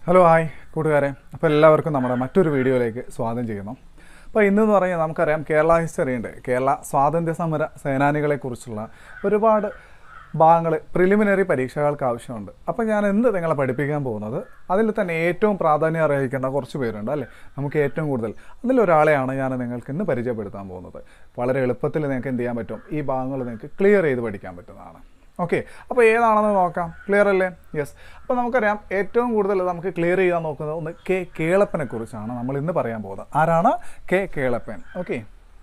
Hello hi കൂട്ടുകാരെ അപ്പോൾ എല്ലാവർക്കും നമ്മുടെ മറ്റൊരു വീഡിയോയിലേക്ക് സ്വാഗതം ചെയ്യുന്നു അപ്പോൾ ഇന്നെന്ന് പറഞ്ഞാൽ നമുക്കറിയാം കേരള ഹിസ്റ്ററി ഉണ്ട് കേരള സ്വാതന്ത്ര്യ സമര സേനാനികളെക്കുറിച്ചുള്ള ഒരുപാട് ഭാഗങ്ങൾ പ്രിലിമിനറി പരീക്ഷകൾക്ക് ആവശ്യമുണ്ട് അപ്പോൾ ഞാൻ എന്ത് നിങ്ങളെ പഠിപ്പിക്കാൻ പോകുന്നത് അതിൽ തന്നെ ഏറ്റവും പ്രാധാന്യം അർഹിക്കുന്ന കുറച്ച് പേരുണ്ട് അല്ലേ നമുക്ക് ഏറ്റവും കൂടുതൽ അതിലൊരാളെയാണ് ഞാൻ നിങ്ങൾക്ക് ഇന്ന് പരിചയപ്പെടുത്താൻ പോകുന്നത് വളരെ എളുപ്പത്തിൽ നിങ്ങൾക്ക് എന്ത് ചെയ്യാൻ പറ്റും ഈ ഭാഗങ്ങൾ നിങ്ങൾക്ക് ക്ലിയർ ചെയ്ത് പഠിക്കാൻ പറ്റുന്നതാണ് ഓക്കെ അപ്പോൾ ഏതാണെന്ന് നോക്കാം ക്ലിയർ അല്ലേ യെസ് അപ്പോൾ നമുക്കറിയാം ഏറ്റവും കൂടുതൽ നമുക്ക് ക്ലിയർ ചെയ്യാൻ നോക്കുന്നത് ഒന്ന് കെ കേളപ്പനെ കുറിച്ചാണ് നമ്മൾ ഇന്ന് പറയാൻ പോകുന്നത് ആരാണ് കെ കേളപ്പൻ ഓക്കെ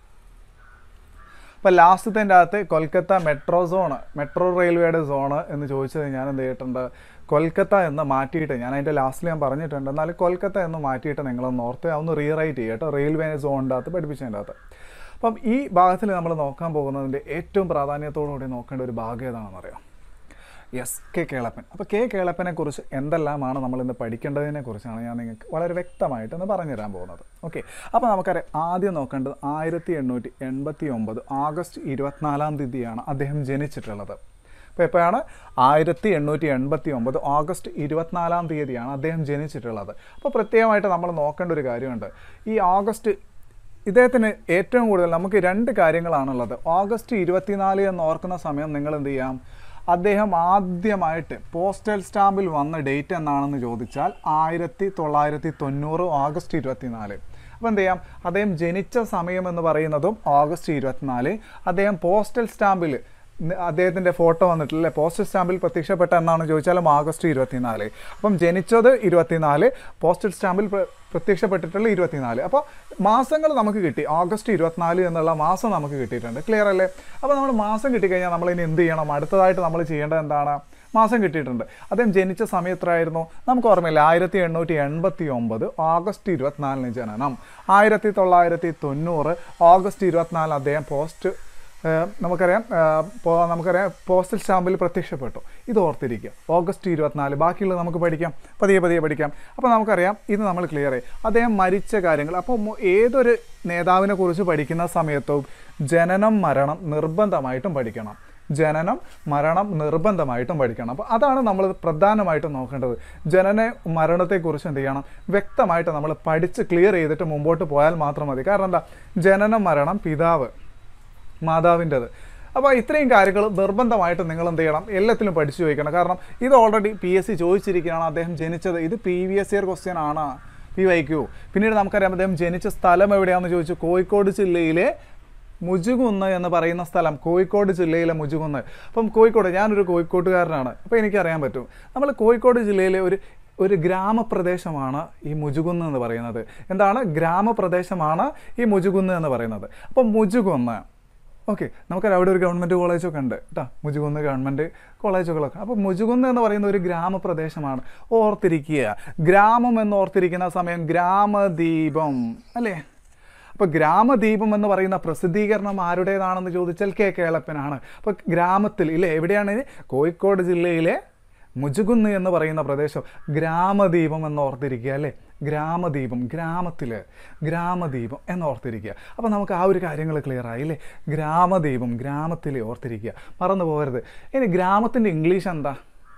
അപ്പോൾ ലാസ്റ്റത്തിൻ്റെ അകത്ത് കൊൽക്കത്ത മെട്രോ സോണ് മെട്രോ റെയിൽവേയുടെ സോണ് എന്ന് ചോദിച്ചത് ഞാൻ എന്ത് ചെയ്തിട്ടുണ്ട് കൊൽക്കത്ത എന്ന് മാറ്റിയിട്ട് ഞാൻ അതിൻ്റെ ലാസ്റ്റിൽ ഞാൻ പറഞ്ഞിട്ടുണ്ട് എന്നാൽ കൊൽക്കത്ത എന്ന് മാറ്റിയിട്ട് നിങ്ങളൊന്ന് ഓർത്ത് ഒന്ന് റീറൈറ്റ് ചെയ്യട്ടോ റെയിൽവേ സോണിൻ്റെ അകത്ത് പഠിപ്പിച്ചതിൻ്റെ അകത്ത് അപ്പം ഈ ഭാഗത്തിൽ നമ്മൾ നോക്കാൻ പോകുന്നതിൻ്റെ ഏറ്റവും പ്രാധാന്യത്തോടുകൂടി നോക്കേണ്ട ഒരു ഭാഗം ഏതാണെന്ന് അറിയാം യെസ് കെ കേളപ്പൻ അപ്പോൾ കെ കേളപ്പനെ കുറിച്ച് എന്തെല്ലാമാണ് നമ്മൾ ഇന്ന് പഠിക്കേണ്ടതിനെ കുറിച്ചാണ് ഞാൻ നിങ്ങൾക്ക് വളരെ വ്യക്തമായിട്ട് ഒന്ന് പറഞ്ഞു തരാൻ പോകുന്നത് ഓക്കെ അപ്പോൾ നമുക്കറിയാം ആദ്യം നോക്കേണ്ടത് ആയിരത്തി എണ്ണൂറ്റി എൺപത്തി ഒമ്പത് ആഗസ്റ്റ് ഇരുപത്തിനാലാം തീയതിയാണ് അദ്ദേഹം ജനിച്ചിട്ടുള്ളത് അപ്പോൾ എപ്പോഴാണ് ആയിരത്തി എണ്ണൂറ്റി എൺപത്തി ഒമ്പത് ഓഗസ്റ്റ് ഇരുപത്തിനാലാം തീയതിയാണ് അദ്ദേഹം ജനിച്ചിട്ടുള്ളത് അപ്പോൾ പ്രത്യേകമായിട്ട് നമ്മൾ നോക്കേണ്ട ഒരു കാര്യമുണ്ട് ഈ ഓഗസ്റ്റ് ഇദ്ദേഹത്തിന് ഏറ്റവും കൂടുതൽ നമുക്ക് രണ്ട് കാര്യങ്ങളാണുള്ളത് ഓഗസ്റ്റ് ഇരുപത്തിനാല് എന്ന് ഓർക്കുന്ന സമയം നിങ്ങൾ എന്ത് ചെയ്യാം അദ്ദേഹം ആദ്യമായിട്ട് പോസ്റ്റൽ സ്റ്റാമ്പിൽ വന്ന ഡേറ്റ് എന്നാണെന്ന് ചോദിച്ചാൽ ആയിരത്തി തൊള്ളായിരത്തി തൊണ്ണൂറ് ഓഗസ്റ്റ് ഇരുപത്തിനാല് അപ്പോൾ എന്ത് ചെയ്യാം അദ്ദേഹം ജനിച്ച സമയം എന്ന് പറയുന്നതും ഓഗസ്റ്റ് ഇരുപത്തിനാല് അദ്ദേഹം പോസ്റ്റൽ സ്റ്റാമ്പിൽ അദ്ദേഹത്തിൻ്റെ ഫോട്ടോ വന്നിട്ടില്ലേ പോസ്റ്റൽ സ്റ്റാമ്പിൽ പ്രത്യക്ഷപ്പെട്ട എന്നാണ് ചോദിച്ചാലും ആഗസ്റ്റ് ഇരുപത്തിനാല് അപ്പം ജനിച്ചത് ഇരുപത്തിനാല് പോസ്റ്റൽ സ്റ്റാമ്പിൽ പ്ര- പ്രത്യക്ഷപ്പെട്ടിട്ടുള്ള ഇരുപത്തിനാല് അപ്പോൾ മാസങ്ങൾ നമുക്ക് കിട്ടി ഓഗസ്റ്റ് ഇരുപത്തിനാല് എന്നുള്ള മാസം നമുക്ക് കിട്ടിയിട്ടുണ്ട് ക്ലിയർ അല്ലേ അപ്പോൾ നമ്മൾ മാസം കിട്ടിക്കഴിഞ്ഞാൽ നമ്മൾ ഇനി എന്ത് ചെയ്യണം അടുത്തതായിട്ട് നമ്മൾ ചെയ്യേണ്ടത് എന്താണ് മാസം കിട്ടിയിട്ടുണ്ട് അദ്ദേഹം ജനിച്ച സമയം എത്രയായിരുന്നു നമുക്ക് ഓർമ്മയില്ല ആയിരത്തി എണ്ണൂറ്റി എൺപത്തി ഒമ്പത് ഓഗസ്റ്റ് ഇരുപത്തിനാലിന് ജനനം ആയിരത്തി തൊള്ളായിരത്തി തൊണ്ണൂറ് ഓഗസ്റ്റ് ഇരുപത്തിനാലിന് അദ്ദേഹം പോസ്റ്റ് ഏഹ് നമുക്കറിയാം ഏഹ് പോ- നമുക്കറിയാം പോസ്റ്റൽ സ്റ്റാമ്പിൽ പ്രത്യക്ഷപ്പെട്ടു ഇത് ഓർത്തിരിക്കുക ഓഗസ്റ്റ് ഇരുപത്തിനാല് ബാക്കിയുള്ളത് നമുക്ക് പഠിക്കാം പതിയെ പതിയെ പഠിക്കാം അപ്പോൾ നമുക്കറിയാം ഇത് നമ്മൾ ക്ലിയർ ആയി അദ്ദേഹം മരിച്ച കാര്യങ്ങൾ അപ്പോൾ മു- ഏതൊരു നേതാവിനെ കുറിച്ച് പഠിക്കുന്ന സമയത്തും ജനനം മരണം നിർബന്ധമായിട്ടും പഠിക്കണം ജനനം മരണം നിർബന്ധമായിട്ടും പഠിക്കണം അപ്പോൾ അതാണ് നമ്മൾ പ്രധാനമായിട്ടും നോക്കേണ്ടത് ജനന മരണത്തെക്കുറിച്ച് എന്ത് ചെയ്യണം വ്യക്തമായിട്ട് നമ്മൾ പഠിച്ച് ക്ലിയർ ചെയ്തിട്ട് മുമ്പോട്ട് പോയാൽ മാത്രം മതി കാരണം എന്താ ജനനം മരണം പിതാവ് മാതാവിൻ്റെത് അപ്പോൾ ഇത്രയും കാര്യങ്ങൾ നിർബന്ധമായിട്ട് നിങ്ങൾ എന്ത് ചെയ്യണം എല്ലാത്തിലും പഠിച്ചു വയ്ക്കണം കാരണം ഇത് ഓൾറെഡി പി എസ് സി ചോദിച്ചിരിക്കുകയാണ് അദ്ദേഹം ജനിച്ചത് ഇത് പ്രീവിയസ് ഇയർ ക്വസ്റ്റ്യൻ ആണ് പി വൈ ക്യു പിന്നീട് നമുക്കറിയാം അദ്ദേഹം ജനിച്ച സ്ഥലം എവിടെയാണെന്ന് ചോദിച്ചു കോഴിക്കോട് ജില്ലയിലെ മുജുകുന്ന് എന്ന് പറയുന്ന സ്ഥലം കോഴിക്കോട് ജില്ലയിലെ മുജുകുന്ന് അപ്പം കോഴിക്കോട് ഞാനൊരു കോഴിക്കോട്ടുകാരനാണ് അപ്പോൾ എനിക്കറിയാൻ പറ്റും നമ്മൾ കോഴിക്കോട് ജില്ലയിലെ ഒരു ഒരു ഗ്രാമപ്രദേശമാണ് ഈ മുജുകുന്ന് എന്ന് പറയുന്നത് എന്താണ് ഗ്രാമപ്രദേശമാണ് ഈ മുജുകുന്ന് എന്ന് പറയുന്നത് അപ്പം മുജുകുന്ന് ഓക്കെ നമുക്കറിയാം അവിടെ ഒരു ഗവൺമെൻറ് കോളേജൊക്കെ ഉണ്ട് കേട്ടോ മുജുകുന്ന് ഗവൺമെൻറ് കോളേജുകളൊക്കെ അപ്പോൾ മുജുകുന്ന് എന്ന് പറയുന്ന ഒരു ഗ്രാമപ്രദേശമാണ് ഓർത്തിരിക്കുക ഗ്രാമം എന്ന് ഓർത്തിരിക്കുന്ന സമയം ഗ്രാമദീപം അല്ലേ അപ്പോൾ ഗ്രാമദീപം എന്ന് പറയുന്ന പ്രസിദ്ധീകരണം ആരുടേതാണെന്ന് ചോദിച്ചാൽ കെ കേളപ്പനാണ് അപ്പോൾ ഗ്രാമത്തിൽ ഇല്ലേ എവിടെയാണ് ഇത്? കോഴിക്കോട് ജില്ലയിലെ മുജുകുന്ന് എന്ന് പറയുന്ന പ്രദേശം ഗ്രാമദീപം എന്ന് ഓർത്തിരിക്കുക അല്ലേ ഗ്രാമദീപം ഗ്രാമത്തിൽ ഗ്രാമദീപം എന്ന് ഓർത്തിരിക്കുക അപ്പോൾ നമുക്ക് ആ ഒരു കാര്യങ്ങൾ ക്ലിയർ ആയി അല്ലേ ഗ്രാമദീപം ഗ്രാമത്തിൽ ഓർത്തിരിക്കുക മറന്നു പോകരുത് ഇനി ഗ്രാമത്തിൻ്റെ ഇംഗ്ലീഷ് എന്താ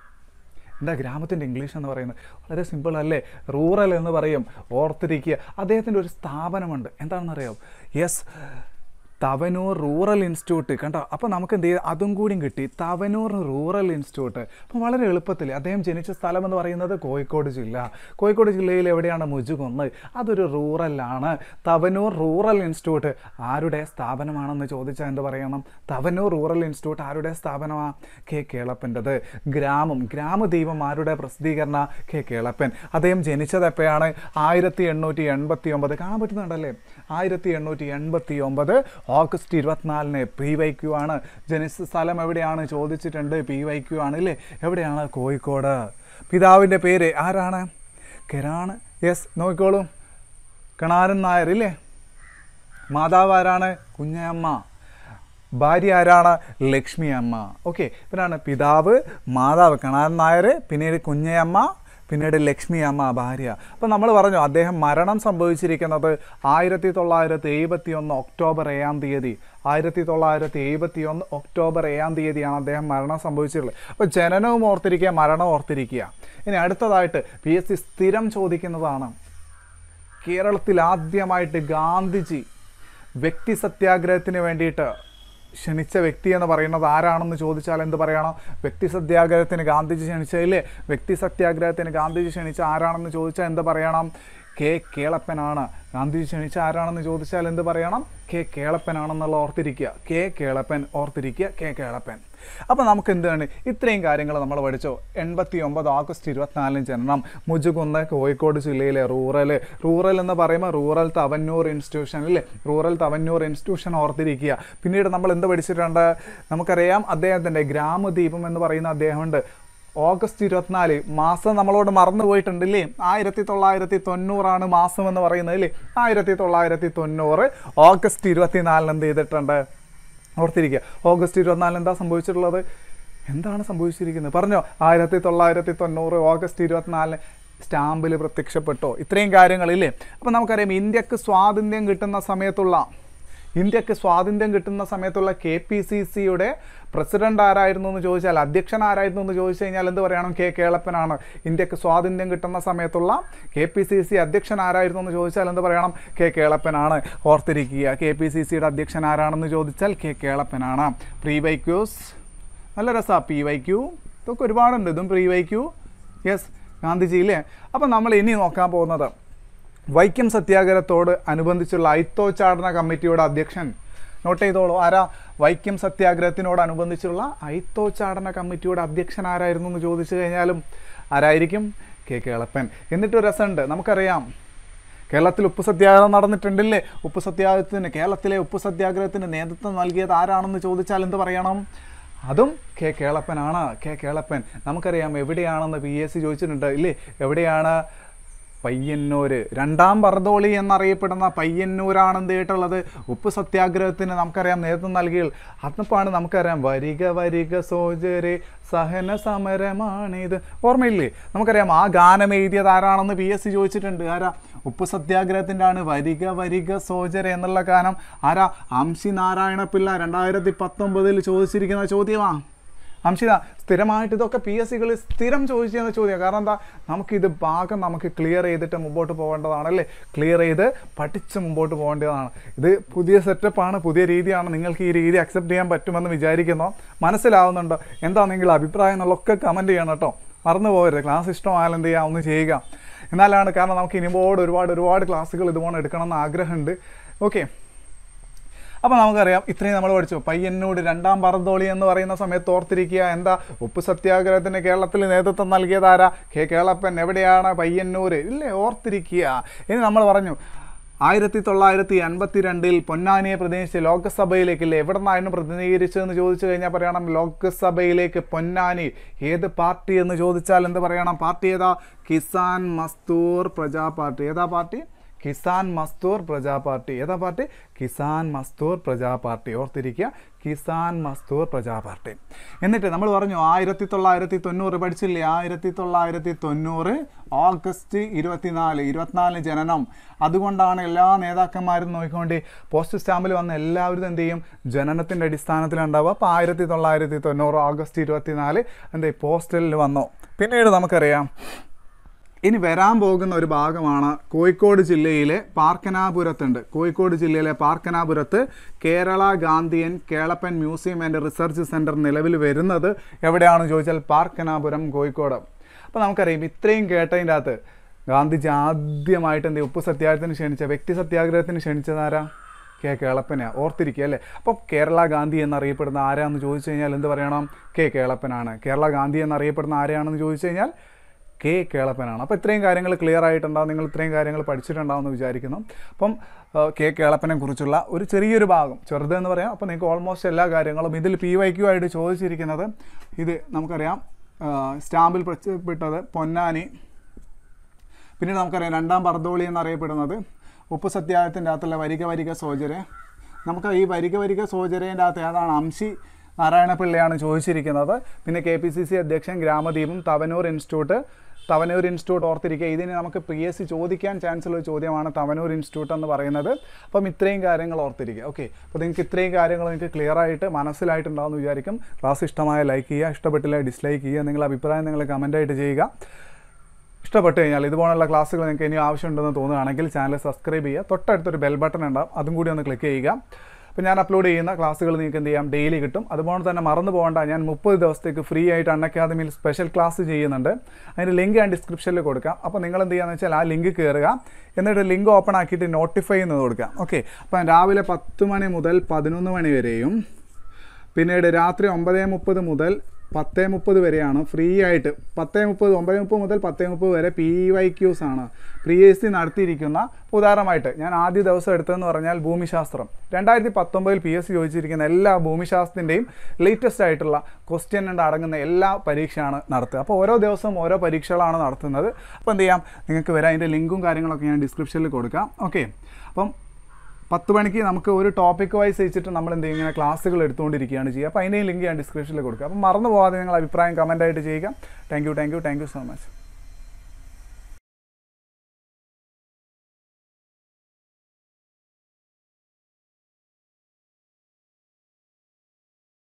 എന്താ ഗ്രാമത്തിൻ്റെ ഇംഗ്ലീഷ് എന്ന് പറയുന്നത് വളരെ സിമ്പിൾ അല്ലേ റൂറൽ എന്ന് പറയും ഓർത്തിരിക്കുക അദ്ദേഹത്തിൻ്റെ ഒരു സ്ഥാപനമുണ്ട് എന്താണെന്നറിയാം യെസ് തവനൂർ റൂറൽ ഇൻസ്റ്റിറ്റ്യൂട്ട് കണ്ടോ അപ്പോൾ നമുക്ക് എന്ത് ചെയ്യും അതും കൂടിയും കിട്ടി തവനൂർ റൂറൽ ഇൻസ്റ്റിറ്റ്യൂട്ട് അപ്പോൾ വളരെ എളുപ്പത്തിൽ അദ്ദേഹം ജനിച്ച സ്ഥലം എന്ന് പറയുന്നത് കോഴിക്കോട് ജില്ല കോഴിക്കോട് ജില്ലയിൽ എവിടെയാണ് മുജുകുന്ന് അതൊരു റൂറലാണ് തവനൂർ റൂറൽ ഇൻസ്റ്റിറ്റ്യൂട്ട് ആരുടെ സ്ഥാപനമാണെന്ന് ചോദിച്ചാൽ എന്ത് പറയണം തവനൂർ റൂറൽ ഇൻസ്റ്റിറ്റ്യൂട്ട് ആരുടെ സ്ഥാപനമാണ് കെ കേളപ്പൻ്റെത് ഗ്രാമം ഗ്രാമദീപം ആരുടെ പ്രസിദ്ധീകരണ കെ കേളപ്പൻ അദ്ദേഹം ജനിച്ചത് എപ്പോഴാണ് ആയിരത്തി എണ്ണൂറ്റി എൺപത്തി ഒമ്പത് കാണാൻ പറ്റുന്നുണ്ടല്ലേ ആയിരത്തി എണ്ണൂറ്റി എൺപത്തി ഒമ്പത് ഓഗസ്റ്റ് ഇരുപത്തിനാലിന് പി വൈ ക്യു ആണ് ജനിച്ച സ്ഥലം എവിടെയാണ് ചോദിച്ചിട്ടുണ്ട് പി വൈ ക്യു ആണ് ഇല്ലേ എവിടെയാണ് കോഴിക്കോട് പിതാവിൻ്റെ പേര് ആരാണ് കെരാണ് യെസ് നോക്കിക്കോളൂ കണാരൻ നായർ ഇല്ലേ മാതാവ് ആരാണ് കുഞ്ഞയമ്മ ഭാര്യ ആരാണ് ലക്ഷ്മി അമ്മ ഓക്കെ ഇവരാണ് പിതാവ് മാതാവ് കണാരൻ നായർ പിന്നീട് കുഞ്ഞയമ്മ പിന്നീട് ലക്ഷ്മി അമ്മ ഭാര്യ അപ്പം നമ്മൾ പറഞ്ഞു അദ്ദേഹം മരണം സംഭവിച്ചിരിക്കുന്നത് ആയിരത്തി തൊള്ളായിരത്തി എഴുപത്തി ഒന്ന് ഒക്ടോബർ ഏഴാം തീയതി ആയിരത്തി തൊള്ളായിരത്തി എഴുപത്തി ഒന്ന് ഒക്ടോബർ ഏഴാം തീയതിയാണ് അദ്ദേഹം മരണം സംഭവിച്ചിട്ടുള്ളത് അപ്പോൾ ജനനവും ഓർത്തിരിക്കുക മരണവും ഓർത്തിരിക്കുക ഇനി അടുത്തതായിട്ട് പി എസ് സി സ്ഥിരം ചോദിക്കുന്നതാണ് കേരളത്തിൽ ആദ്യമായിട്ട് ഗാന്ധിജി വ്യക്തി സത്യാഗ്രഹത്തിന് വേണ്ടിയിട്ട് ക്ഷണിച്ച വ്യക്തി എന്ന് പറയുന്നത് ആരാണെന്ന് ചോദിച്ചാൽ എന്ത് പറയണം വ്യക്തി സത്യാഗ്രഹത്തിന് ഗാന്ധിജി ക്ഷണിച്ചതില്ലേ വ്യക്തി സത്യാഗ്രഹത്തിന് ഗാന്ധിജി ക്ഷണിച്ച ആരാണെന്ന് ചോദിച്ചാൽ എന്ത് പറയണം കെ കേളപ്പനാണ് ഗാന്ധിജി ക്ഷണിച്ച ആരാണെന്ന് ചോദിച്ചാൽ എന്ത് പറയണം കെ കേളപ്പനാണെന്നുള്ള ഓർത്തിരിക്കുക കെ കേളപ്പൻ ഓർത്തിരിക്കുക കെ കേളപ്പൻ അപ്പോൾ നമുക്ക് എന്താണ് ഇത്രയും കാര്യങ്ങൾ നമ്മൾ പഠിച്ചോ എൺപത്തി ഒമ്പത് ഓഗസ്റ്റ് ഇരുപത്തിനാലിന് ജനനം മുജുകുന്ന് കോഴിക്കോട് ജില്ലയിലെ റൂറൽ റൂറൽ എന്ന് പറയുമ്പോൾ റൂറൽ തവന്നൂർ ഇൻസ്റ്റിറ്റ്യൂഷൻ അല്ലേ റൂറൽ തവന്നൂർ ഇൻസ്റ്റിറ്റ്യൂഷൻ ഓർത്തിരിക്കുക പിന്നീട് നമ്മൾ എന്ത് പഠിച്ചിട്ടുണ്ട് നമുക്കറിയാം അദ്ദേഹത്തിൻ്റെ ഗ്രാമദീപം എന്ന് പറയുന്ന അദ്ദേഹമുണ്ട് ഓഗസ്റ്റ് ഇരുപത്തിനാല് മാസം നമ്മളോട് മറന്നു പോയിട്ടുണ്ടല്ലേ ആയിരത്തി തൊള്ളായിരത്തി തൊണ്ണൂറാണ് മാസം എന്ന് പറയുന്നത് അല്ലേ ആയിരത്തി തൊള്ളായിരത്തി തൊണ്ണൂറ് ഓഗസ്റ്റ് ഇരുപത്തിനാലിന് എന്ത് ചെയ്തിട്ടുണ്ട് ഓർത്തിരിക്കുക ഓഗസ്റ്റ് ഇരുപത്തിനാലിന് എന്താ സംഭവിച്ചിട്ടുള്ളത് എന്താണ് സംഭവിച്ചിരിക്കുന്നത് പറഞ്ഞോ ആയിരത്തി തൊള്ളായിരത്തി തൊണ്ണൂറ് ഓഗസ്റ്റ് ഇരുപത്തിനാലിന് സ്റ്റാമ്പിൽ പ്രത്യക്ഷപ്പെട്ടോ ഇത്രയും കാര്യങ്ങളില്ലേ അപ്പം നമുക്കറിയാം ഇന്ത്യക്ക് സ്വാതന്ത്ര്യം കിട്ടുന്ന സമയത്തുള്ള ഇന്ത്യക്ക് സ്വാതന്ത്ര്യം കിട്ടുന്ന സമയത്തുള്ള കെ പി സി സിയുടെ പ്രസിഡന്റ് ആരായിരുന്നു എന്ന് ചോദിച്ചാൽ അധ്യക്ഷൻ ആരായിരുന്നു എന്ന് ചോദിച്ചു കഴിഞ്ഞാൽ എന്ത് പറയണം കെ കേളപ്പനാണ് ഇന്ത്യക്ക് സ്വാതന്ത്ര്യം കിട്ടുന്ന സമയത്തുള്ള കെ പി സി സി അധ്യക്ഷൻ ആരായിരുന്നു എന്ന് ചോദിച്ചാൽ എന്ത് പറയണം കെ കേളപ്പനാണ് ഓർത്തിരിക്കുക കെ പി സി സിയുടെ അധ്യക്ഷൻ ആരാണെന്ന് ചോദിച്ചാൽ കെ കേളപ്പനാണ് പ്രീ വൈ ക്യൂസ് നല്ല രസമാണ് പി വൈ ക്യൂ ഇതൊക്കെ ഒരുപാടുണ്ട് ഇതും പ്രീ വൈ ക്യൂ യെസ് ഗാന്ധിജിയില്ലേ അപ്പം നമ്മൾ ഇനി നോക്കാൻ പോകുന്നത് വൈക്കം സത്യാഗ്രഹത്തോട് അനുബന്ധിച്ചുള്ള ഐത്തോച്ചാടന കമ്മിറ്റിയുടെ അധ്യക്ഷൻ നോട്ട് ചെയ്തോളൂ ആരാ വൈക്കം സത്യാഗ്രഹത്തിനോടനുബന്ധിച്ചുള്ള ഐത്തോച്ചാടന കമ്മിറ്റിയുടെ അധ്യക്ഷൻ ആരായിരുന്നു എന്ന് ചോദിച്ചു കഴിഞ്ഞാലും ആരായിരിക്കും കെ കേളപ്പൻ എന്നിട്ടൊരു രസമുണ്ട് നമുക്കറിയാം കേരളത്തിൽ ഉപ്പ് സത്യാഗ്രഹം നടന്നിട്ടുണ്ടല്ലേ ഉപ്പ് സത്യാഗ്രഹത്തിന് കേരളത്തിലെ ഉപ്പ് സത്യാഗ്രഹത്തിന് നേതൃത്വം നൽകിയത് ആരാണെന്ന് ചോദിച്ചാൽ എന്ത് പറയണം അതും കെ കേളപ്പനാണ് കെ കേളപ്പൻ നമുക്കറിയാം എവിടെയാണെന്ന് പി എസ് സി ചോദിച്ചിട്ടുണ്ട് ഇല്ലേ എവിടെയാണ് പയ്യന്നൂര് രണ്ടാം ബർദോളി എന്നറിയപ്പെടുന്ന പയ്യന്നൂരാണ് എന്ത് ചെയ്തിട്ടുള്ളത് ഉപ്പ് സത്യാഗ്രഹത്തിന് നമുക്കറിയാം നേതൃത്വം നൽകിയ അന്നപ്പാണ് നമുക്കറിയാം വരിക വരിക സോജരെ സഹന സമരമാണിത് ഓർമ്മയില്ലേ നമുക്കറിയാം ആ ഗാനം എഴുതിയത് ആരാണെന്ന് പി എസ് സി ചോദിച്ചിട്ടുണ്ട് ആരാ ഉപ്പ് സത്യാഗ്രഹത്തിൻ്റെ ആണ് വരിക വരിക സോജര എന്നുള്ള ഗാനം ആരാ അംശി നാരായണ പിള്ള രണ്ടായിരത്തി പത്തൊമ്പതിൽ ചോദിച്ചിരിക്കുന്ന ചോദ്യമാണ് അംശിത സ്ഥിരമായിട്ട് ഇതൊക്കെ പി എസ് സികളിൽ സ്ഥിരം ചോദിച്ചിരുന്ന ചോദ്യം കാരണം എന്താ നമുക്കിത് ഭാഗം നമുക്ക് ക്ലിയർ ചെയ്തിട്ട് മുമ്പോട്ട് പോകേണ്ടതാണ് അല്ലേ ക്ലിയർ ചെയ്ത് പഠിച്ച് മുമ്പോട്ട് പോകേണ്ടതാണ് ഇത് പുതിയ സെറ്റപ്പാണ് പുതിയ രീതിയാണ് നിങ്ങൾക്ക് ഈ രീതി അക്സെപ്റ്റ് ചെയ്യാൻ പറ്റുമെന്ന് വിചാരിക്കുന്നു മനസ്സിലാവുന്നുണ്ടോ എന്താ നിങ്ങളുടെ അഭിപ്രായം എന്നുള്ളതൊക്കെ കമൻറ്റ് ചെയ്യണം കേട്ടോ മറന്നു പോകരുത് ക്ലാസ് ഇഷ്ടമായാലും എന്ത് ചെയ്യുക ഒന്ന് ചെയ്യുക എന്നാലാണ് കാരണം നമുക്ക് ഇനിപോട് ഒരുപാട് ഒരുപാട് ക്ലാസ്സുകൾ ഇതുപോലെ എടുക്കണം എന്ന് ആഗ്രഹമുണ്ട് ഓക്കെ അപ്പോൾ നമുക്കറിയാം ഇത്രയും നമ്മൾ പഠിച്ചു പയ്യന്നൂട് രണ്ടാം പറന്തോളി എന്ന് പറയുന്ന സമയത്ത് ഓർത്തിരിക്കുക എന്താ ഉപ്പ് സത്യാഗ്രഹത്തിന് കേരളത്തിൽ നേതൃത്വം നൽകിയതാരാ കെ കേളപ്പൻ എവിടെയാണ് പയ്യന്നൂർ ഇല്ലേ ഓർത്തിരിക്കുക ഇനി നമ്മൾ പറഞ്ഞു ആയിരത്തി തൊള്ളായിരത്തി അൻപത്തി രണ്ടിൽ പൊന്നാനിയെ പ്രതിനിധിച്ച് ലോക്സഭയിലേക്കില്ലേ എവിടെ നിന്നായിരുന്നു പ്രതിനിധീകരിച്ചതെന്ന് ചോദിച്ചു കഴിഞ്ഞാൽ പറയണം ലോക്സഭയിലേക്ക് പൊന്നാനി ഏത് പാർട്ടി എന്ന് ചോദിച്ചാൽ എന്ത് പറയണം പാർട്ടി ഏതാ കിസാൻ മസ്തൂർ പ്രജാ പാർട്ടി ഏതാ പാർട്ടി കിസാൻ മസ്തൂർ പ്രജാ പാർട്ടി ഏതാ പാർട്ടി കിസാൻ മസ്തൂർ പ്രജാ പാർട്ടി ഓർത്തിരിക്കുക കിസാൻ മസ്തൂർ പ്രജാ പാർട്ടി എന്നിട്ട് നമ്മൾ പറഞ്ഞു ആയിരത്തി തൊള്ളായിരത്തി തൊണ്ണൂറ് പഠിച്ചില്ലേ ആയിരത്തി തൊള്ളായിരത്തി തൊണ്ണൂറ് ഓഗസ്റ്റ് ഇരുപത്തിനാല് ഇരുപത്തിനാലിന് ജനനം അതുകൊണ്ടാണ് എല്ലാ നേതാക്കന്മാരും നോക്കിക്കൊണ്ട് പോസ്റ്റ് സ്റ്റാമ്പിൽ വന്ന എല്ലാവരും എന്ത് ചെയ്യും ജനനത്തിൻ്റെ അടിസ്ഥാനത്തിലുണ്ടാവുക അപ്പോൾ ആയിരത്തി തൊള്ളായിരത്തി തൊണ്ണൂറ് ഓഗസ്റ്റ് ഇരുപത്തിനാല് എന്ത് പോസ്റ്റലിൽ വന്നു പിന്നീട് നമുക്കറിയാം ഇനി വരാൻ പോകുന്ന ഒരു ഭാഗമാണ് കോഴിക്കോട് ജില്ലയിലെ പാർക്കനാപുരത്തുണ്ട് കോഴിക്കോട് ജില്ലയിലെ പാർക്കനാപുരത്ത് Kerala Gandhian Kelappan museum and research centre നിലവിൽ വരുന്നത് എവിടെയാണെന്ന് ചോദിച്ചാൽ പാർക്കനാപുരം കോഴിക്കോട് അപ്പോൾ നമുക്കറിയാം ഇത്രയും കേട്ടതിൻ്റെ അകത്ത് ഗാന്ധിജി ആദ്യമായിട്ട് എന്ത് ചെയ്യും? ഉപ്പ് സത്യാഗ്രഹത്തിന് ക്ഷണിച്ച വ്യക്തി സത്യാഗ്രഹത്തിന് ക്ഷണിച്ചതാരാ കെ കേളപ്പനെയാണ് ഓർത്തിരിക്കുക അല്ലേ അപ്പം കേരള ഗാന്ധി എന്നറിയപ്പെടുന്ന ആരാന്ന് ചോദിച്ചു കഴിഞ്ഞാൽ എന്ത് പറയണം കെ കേളപ്പനാണ് കേരള ഗാന്ധി എന്നറിയപ്പെടുന്ന ആരെയാണെന്ന് ചോദിച്ചു കഴിഞ്ഞാൽ കെ കേളപ്പനാണ് അപ്പോൾ ഇത്രയും കാര്യങ്ങൾ ക്ലിയർ ആയിട്ടുണ്ടാവും നിങ്ങൾ ഇത്രയും കാര്യങ്ങൾ പഠിച്ചിട്ടുണ്ടാവും എന്ന് വിചാരിക്കുന്നു അപ്പം ആ, കെ കേളപ്പനെ കുറിച്ചുള്ള ഒരു ചെറിയൊരു ഭാഗം ചെറുത് എന്ന് പറയാം അപ്പോൾ നിങ്ങൾക്ക് ഓൾമോസ്റ്റ് എല്ലാ കാര്യങ്ങളും ഇതിൽ പി വൈ ക്യു ആയിട്ട് ചോദിച്ചിരിക്കുന്നത് ഇത് നമുക്കറിയാം ആ, സ്റ്റാമ്പിൽ പ്രത്യക്ഷപ്പെട്ടത് പൊന്നാനി പിന്നീട് നമുക്കറിയാം രണ്ടാം ബർദോളി എന്നറിയപ്പെടുന്നത് ഉപ്പ് സത്യാഗ്രഹത്തിൻ്റെ അകത്തുള്ള വരിക വരിക സോജരെ നമുക്ക് ഈ വരിക വരിക സോജരേൻ്റെ അകത്ത് ഏതാണ് അംശി നാരായണപിള്ളയാണ് ചോദിച്ചിരിക്കുന്നത് പിന്നെ കെ പി സി സി അധ്യക്ഷൻ ഗ്രാമദീപം തവനൂർ ഇൻസ്റ്റിറ്റ്യൂട്ട് തവനൂർ ഇൻസ്റ്റിറ്റ്യൂട്ട് ഓർത്തിരിക്കുക ഇതിന് നമുക്ക് പി എസ് സി ചോദിക്കാൻ ചാൻസ് ഉള്ള ഒരു ചോദ്യമാണ് തവനൂർ ഇൻസ്റ്റിറ്റ്യൂട്ട് എന്ന് പറയുന്നത് അപ്പം ഇത്രയും കാര്യങ്ങൾ ഓർത്തിരിക്കുക ഓക്കെ അപ്പോൾ നിങ്ങൾക്ക് ഇത്രയും കാര്യങ്ങൾ നിങ്ങൾക്ക് ക്ലിയർ ആയിട്ട് മനസ്സിലായിട്ടുണ്ടാവുമെന്ന് വിചാരിക്കും ക്ലാസ് ഇഷ്ടമായ ലൈക്ക് ചെയ്യുക ഇഷ്ടപ്പെട്ടില്ല ഡിസ്ലൈക്ക് ചെയ്യുക നിങ്ങളുടെ അഭിപ്രായം നിങ്ങൾ കമൻ്റായിട്ട് ചെയ്യുക ഇഷ്ടപ്പെട്ട് കഴിഞ്ഞാൽ ഇതുപോലുള്ള ക്ലാസ്സുകൾ നിങ്ങൾക്ക് ഇനി ആവശ്യമുണ്ടെന്ന് തോന്നുകയാണെങ്കിൽ ചാനൽ സബ്സ്ക്രൈബ് ചെയ്യുക തൊട്ടടുത്തൊരു ബെൽ ബട്ടൺ ഉണ്ടാവും അതും കൂടി ഒന്ന് ക്ലിക്ക് ചെയ്യുക അപ്പോൾ ഞാൻ അപ്ലോഡ് ചെയ്യുന്ന ക്ലാസ്സുകൾ നിങ്ങൾക്ക് എന്ത് ചെയ്യാം ഡെയിലി കിട്ടും അതുപോലെ തന്നെ മറന്നു പോകേണ്ട ഞാൻ മുപ്പത് ദിവസത്തേക്ക് ഫ്രീ ആയിട്ട് അൺ അക്കാദമിയിൽ സ്പെഷ്യൽ ക്ലാസ് ചെയ്യുന്നുണ്ട് അതിൻ്റെ ലിങ്ക് ഞാൻ ഡിസ്ക്രിപ്ഷനിൽ കൊടുക്കാം അപ്പോൾ നിങ്ങൾ എന്ത് ചെയ്യുകയെന്ന് വെച്ചാൽ ആ ലിങ്ക് കയറുക എന്നിട്ട് ലിങ്ക് ഓപ്പൺ ആക്കിയിട്ട് നോട്ടിഫൈ എന്ന് കൊടുക്കുക ഓക്കെ അപ്പം രാവിലെ പത്ത് മണി മുതൽ പതിനൊന്ന് മണി വരെയും പിന്നീട് രാത്രി ഒമ്പത് മുപ്പത് മുതൽ പത്ത് മുപ്പത് വരെയാണ് ഫ്രീ ആയിട്ട് പത്ത് മുപ്പത് ഒമ്പത് മുപ്പത് മുതൽ പത്ത് മുപ്പത് വരെ പി വൈ ക്യൂസ് ആണ് പ്രീ എസ് സി നടത്തിയിരിക്കുന്ന ഉദാഹരണമായിട്ട് ഞാൻ ആദ്യ ദിവസം എടുത്തതെന്ന് പറഞ്ഞാൽ ഭൂമിശാസ്ത്രം രണ്ടായിരത്തി പത്തൊമ്പതിൽ പി എസ് സി ചോദിച്ചിരിക്കുന്ന എല്ലാ ഭൂമിശാസ്ത്രത്തിൻ്റെയും ലേറ്റസ്റ്റ് ആയിട്ടുള്ള ക്വസ്റ്റ്യൻ ഉണ്ട് അടങ്ങുന്ന എല്ലാ പരീക്ഷയാണ് നടത്തുക അപ്പോൾ ഓരോ ദിവസവും ഓരോ പരീക്ഷകളാണ് നടത്തുന്നത് അപ്പോൾ എന്ത് ചെയ്യാം നിങ്ങൾക്ക് വരാം അതിൻ്റെ ലിങ്കും കാര്യങ്ങളൊക്കെ ഞാൻ ഡിസ്ക്രിപ്ഷനിൽ കൊടുക്കാം ഓക്കെ അപ്പം പത്ത് മണിക്ക് നമുക്ക് ഒരു ടോപ്പിക് വൈസ് വെച്ചിട്ട് നമ്മൾ എന്ത് ചെയ്യും ഇങ്ങനെ ക്ലാസ്സുകൾ എടുത്തുകൊണ്ടിരിക്കുകയാണ് ചെയ്യുക അപ്പോൾ അതിൻ്റെയും ലിങ്ക് ഞാൻ ഡിസ്ക്രിപ്ഷനിൽ കൊടുക്കുക അപ്പോൾ മറന്നു പോകാതെ നിങ്ങൾ അഭിപ്രായം കമൻ്റ് ആയിട്ട് ചെയ്യുക thank you thank you thank you so much